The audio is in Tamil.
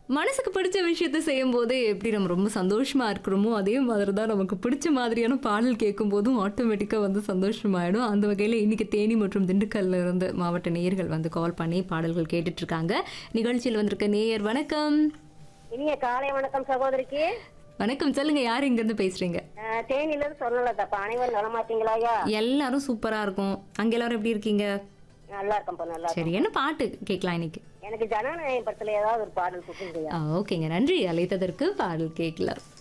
மனசுக்கு பிடிச்ச விஷயத்த செய்யும் போது எப்படி நம்ம ரொம்ப சந்தோஷமா இருக்கிறோமோ அதே மாதிரி தான் நமக்கு பிடிச்ச மாதிரியான பாடல் கேட்கும் போதும் ஆட்டோமேட்டிக்காக வந்து சந்தோஷமாயிடும் அந்த வகையில் இன்னைக்கு தேனி மற்றும் திண்டுக்கல்ல இருந்து மாவட்ட நேயர்கள் வந்து கால் பண்ணி பாடல்கள் கேட்டுட்டு இருக்காங்க நிகழ்ச்சியில் வந்திருக்க நேயர் வணக்கம் இனிய காலை வணக்கம் சகோதரிக்கு வணக்கம் சொல்லுங்க யார் இங்கேருந்து பேசுறீங்க அஹ், தேனில இருந்து சொன்னலதாப்பா அனைவரும் நலமாட்டீங்களா ஐயா எல்லாரும் சூப்பரா இருக்கும் அங்க எல்லாரும் எப்படி இருக்கீங்க நல்லா இருக்கேன்ப்பா நல்லா இருக்கேன். சரி என்ன பாட்டு கேட்கலாம் இன்னைக்கு எனக்கு ஜனநாயகம் படத்துல ஏதாவது ஒரு பாடல் கொடுக்குங்கய்யா ஆ, ஓகேங்க நன்றி அழைத்ததற்கு பாடல் கேட்கலாம்